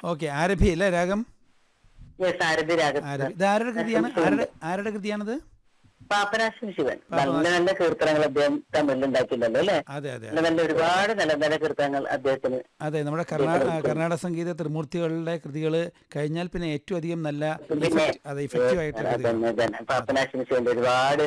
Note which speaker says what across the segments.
Speaker 1: Okay Arabhi അല്ലേ രാഗം
Speaker 2: yes ആരതി രാഗം
Speaker 1: ആരഭി ഇത് ആരുടെ കൃതിയാണ് ആരുടെ ആരുടെ കൃതിയാണിത്
Speaker 2: പാപ്പനാശൻ ശിവൻ നല്ല നല്ല കീർത്തനങ്ങൾ അദ്ദേഹം തമിഴിൽ ഉണ്ടാക്കിയിട്ടുണ്ടല്ലോ അല്ലെ
Speaker 1: അതെ അതെ
Speaker 2: നല്ല നല്ല ഒരുപാട് നല്ല നല്ല കീർത്തനങ്ങൾ അദ്ദേഹത്തിന്
Speaker 1: അതെ നമ്മുടെ കർണാടക കർണാടക സംഗീത ത്രിമൂർത്തികളുടെ കൃതികൾ കഴിഞ്ഞാൽ പിന്നെ ഏറ്റവും അധികം നല്ല effect- അതെ ഇഫക്റ്റീവ് ആയിട്ടുള്ള കൃതികൾ
Speaker 2: അതന്നെ തന്നെ പാപ്പനാശൻ ശിവന്റെ ഒരുപാട്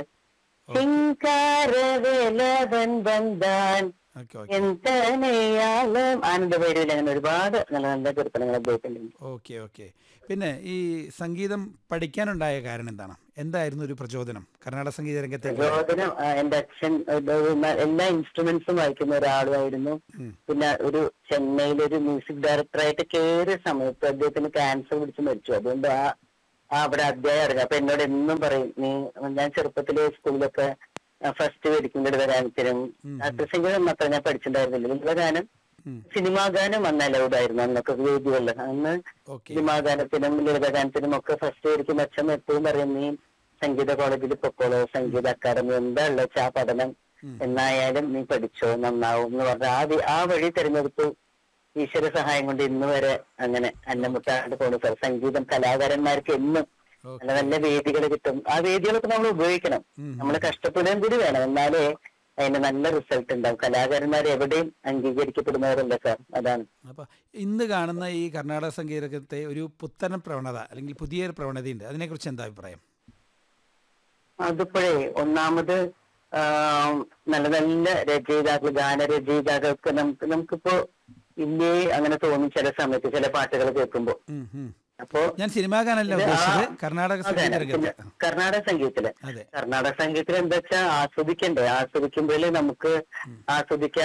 Speaker 2: ചിങ്കാരവേലവൻ വന്താൻ
Speaker 1: ഓക്കെ ഓക്കെ
Speaker 2: എന്തനെയാളും ആനന്ദഭൈരവിൽ അങ്ങനെ ഒരുപാട് നല്ല നല്ല കീർത്തനങ്ങൾ അദ്ദേഹത്തിനുണ്ട്
Speaker 1: ഓക്കെ ഓക്കെ പിന്നെ ഈ സംഗീതം പഠിക്കാനുണ്ടായ കാരണം എന്താണ് എന്തായിരുന്നു ഒരു പ്രചോദനം കർണാടക സംഗീത രംഗത്തേക്ക്
Speaker 2: പ്രചോദനം ആ, എന്റെ അച്ഛൻ ഒരു ന- എല്ലാ ഇൻസ്ട്രുമെന്റ്സും വായിക്കുന്ന ഒരാളുമായിരുന്നു
Speaker 1: ഉം.
Speaker 2: പിന്നെ ഒരു ചെന്നൈയിൽ ഒരു മ്യൂസിക് ഡയറക്ടറായിട്ട് കയറിയ സമയത്ത് അദ്ദേഹത്തിന് ക്യാൻസർ പിടിച്ച് മരിച്ചു അതുകൊണ്ട് ആ ആ അവിടെ അധ്യായം ഇറങ്ങി അപ്പൊ എന്നോട് എന്നും പറയും നീ ഞാൻ ചെറുപ്പത്തില് സ്കൂളിലൊക്കെ ഫസ്റ്റ് മേടിക്കും ലളിതഗാനത്തിനും നാട്യസംഗീതം മാത്രം ഞാൻ പഠിച്ചിട്ടുണ്ടായിരുന്നില്ല ലളിതഗാനം
Speaker 1: ഉം.
Speaker 2: സിനിമാ ഗാനം അന്ന് അലൗഡ് ആയിരുന്നു അന്നൊക്കെ വേദികളിൽ അന്ന്
Speaker 1: ഓക്കെ
Speaker 2: സിനിമാ ഗാനത്തിനും ലളിതഗാനത്തിനും ഒക്കെ ഫസ്റ്റ് മേടിക്കും അച്ഛൻ എപ്പോഴും പറയും നീ സംഗീത കോളേജിൽ പൊക്കോളോ സംഗീത അക്കാദമി എന്താ ഉള്ള ആ പഠനം എന്നായാലും നീ പഠിച്ചോ നന്നാവും എന്ന് പറഞ്ഞ ആ വി- ആ വഴി തിരഞ്ഞെടുത്തു ഈശ്വര സഹായം കൊണ്ട് ഇന്ന് വരെ അങ്ങനെ അന്നമുട്ടാണ്ട് പോകുന്നു സാർ സംഗീതം കലാകാരന്മാർക്ക് എന്നും
Speaker 1: ഓക്കെ
Speaker 2: നല്ല നല്ല വേദികൾ കിട്ടും ആ വേദികളൊക്കെ നമ്മൾ ഉപയോഗിക്കണം
Speaker 1: ഉം.
Speaker 2: നമ്മൾ കഷ്ടപ്പെടുകയും കൂടി വേണം എന്നാലേ അതിന് നല്ല റിസൾട്ട് ഉണ്ടാവും കലാകാരന്മാർ എവിടെയും അംഗീകരിക്കപ്പെടുന്നവരല്ല സാർ അതാണ്
Speaker 1: അപ്പോൾ ഇന്ന് കാണുന്ന ഈ കർണാടക സംഗീത രംഗത്തെ ഒരു പുത്തൻ പ്രവണത അല്ലെങ്കിൽ പുതിയൊരു പ്രവണതയുണ്ട് അതിനെക്കുറിച്ച് എന്താ അഭിപ്രായം
Speaker 2: അതിപ്പോഴേ ഒന്നാമത് ആ, നല്ല നല്ല രചയിതാക്കൾ ഗാനരചയിതാക്കൾക്ക് നമുക്ക് നമുക്കിപ്പോ ഇല്ലേ അങ്ങനെ തോന്നും ചില സമയത്ത് ചില പാട്ടുകൾ കേൾക്കുമ്പോ
Speaker 1: ഉം, ഉം.
Speaker 2: അപ്പോ
Speaker 1: ഞാൻ സിനിമാ ഗാനല്ല
Speaker 2: ഇത് ആ-
Speaker 1: ഉദ്ദേശിച്ചത് കർണാടക
Speaker 2: അതെ,
Speaker 1: സംഗീത
Speaker 2: പിന്നെ
Speaker 1: രംഗത്ത്
Speaker 2: കർണാടക സംഗീതത്തില്
Speaker 1: അതെ
Speaker 2: കർണാടക സംഗീതത്തിൽ എന്താ വെച്ചാൽ ആസ്വദിക്കണ്ടേ ആസ്വദിക്കുമ്പോഴേ നമുക്ക് ആസ്വദിക്കാൻ